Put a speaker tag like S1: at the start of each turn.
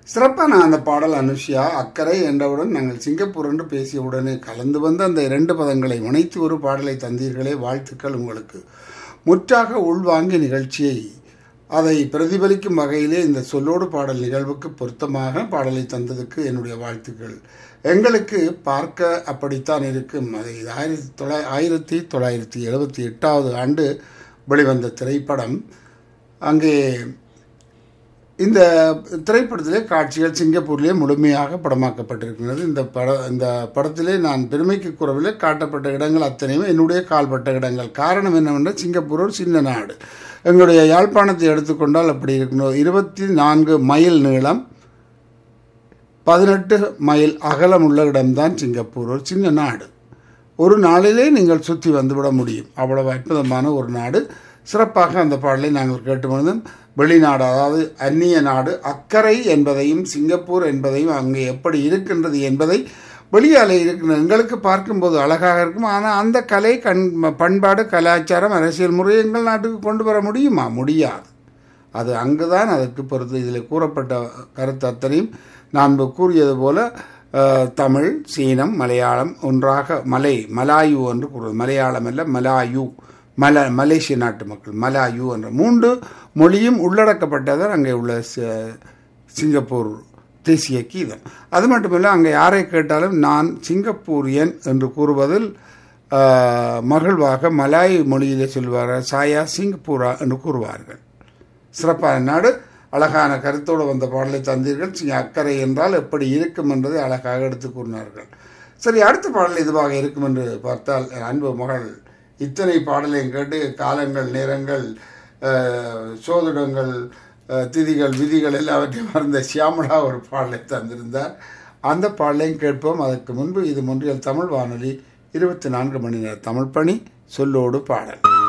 S1: சிறப்பான அந்த பாடல் அனுஷியா அக்கறை என்றவுடன் நாங்கள் சிங்கப்பூர் என்று பேசிய உடனே கலந்து வந்து அந்த இரண்டு பதங்களை இணைத்து ஒரு பாடலை தந்தீர்களே வாழ்த்துக்கள் உங்களுக்கு முற்றாக உள்வாங்கி நிகழ்ச்சியை அதை பிரதிபலிக்கும் வகையிலே இந்த சொல்லோடு பாடல் நிகழ்வுக்கு பொருத்தமாக பாடலை தந்ததுக்கு என்னுடைய வாழ்த்துக்கள் எங்களுக்கு பார்க்க அப்படித்தான் இருக்கும் அதை ஆயிரத்தி தொள்ளா ஆயிரத்தி தொள்ளாயிரத்தி எழுபத்தி எட்டாவது ஆண்டு வெளிவந்த திரைப்படம் அங்கே இந்த திரைப்படத்திலே காட்சிகள் சிங்கப்பூர்லேயே முழுமையாக படமாக்கப்பட்டிருக்கிறது இந்த பட இந்த படத்திலே நான் பெருமைக்கு குறவிலே காட்டப்பட்ட இடங்கள் அத்தனையுமே என்னுடைய கால்பட்ட இடங்கள் காரணம் என்னவென்றால் சிங்கப்பூர் ஒரு சின்ன நாடு எங்களுடைய யாழ்ப்பாணத்தை எடுத்துக்கொண்டால் அப்படி இருக்கணும் இருபத்தி நான்கு மைல் நீளம் பதினெட்டு மைல் அகலம் உள்ள இடம்தான் சிங்கப்பூர் ஒரு சின்ன நாடு ஒரு நாளிலே நீங்கள் சுற்றி வந்துவிட முடியும் அவ்வளவு அற்புதமான ஒரு நாடு சிறப்பாக அந்த பாடலை நாங்கள் கேட்டு வந்தோம் வெளிநாடு அதாவது அந்நிய நாடு அக்கறை என்பதையும் சிங்கப்பூர் என்பதையும் அங்கே எப்படி இருக்கின்றது என்பதை வெளியாலே இருக்கின்ற எங்களுக்கு பார்க்கும்போது அழகாக இருக்கும் ஆனால் அந்த கலை கண் பண்பாடு கலாச்சாரம் அரசியல் முறை எங்கள் நாட்டுக்கு கொண்டு வர முடியுமா முடியாது அது அங்குதான் அதற்கு பொறுத்து இதில் கூறப்பட்ட கருத்து அத்தனையும் நான் கூறியது போல தமிழ் சீனம் மலையாளம் ஒன்றாக மலை மலாயு என்று கூறுவது மலையாளம் அல்ல மலாயு மல மலேசிய நாட்டு மக்கள் மலாயு என்ற மூன்று மொழியும் உள்ளடக்கப்பட்டதான் அங்கே உள்ள சிங்கப்பூர் தேசிய கீதம் அது மட்டுமல்ல அங்கே யாரை கேட்டாலும் நான் சிங்கப்பூரியன் என்று கூறுவதில் மகிழ்வாக மலாய் மொழியிலே சொல்வார்கள் சாயா சிங்கப்பூரா என்று கூறுவார்கள் சிறப்பான நாடு அழகான கருத்தோடு வந்த பாடலை தந்தீர்கள் அக்கறை என்றால் எப்படி இருக்கும் என்பதை அழகாக எடுத்து கூறினார்கள் சரி அடுத்த பாடல் இதுவாக இருக்கும் என்று பார்த்தால் அன்பு மகள் இத்தனை பாடலையும் கேட்டு காலங்கள் நேரங்கள் சோதிடங்கள் திதிகள் விதிகள் எல்லாவற்றையும் மறந்த சியாமலா ஒரு பாடலை தந்திருந்தார் அந்த பாடலையும் கேட்போம் அதற்கு முன்பு இது முன்றியல் தமிழ் வானொலி இருபத்தி நான்கு மணி நேர தமிழ் பணி சொல்லோடு பாடல்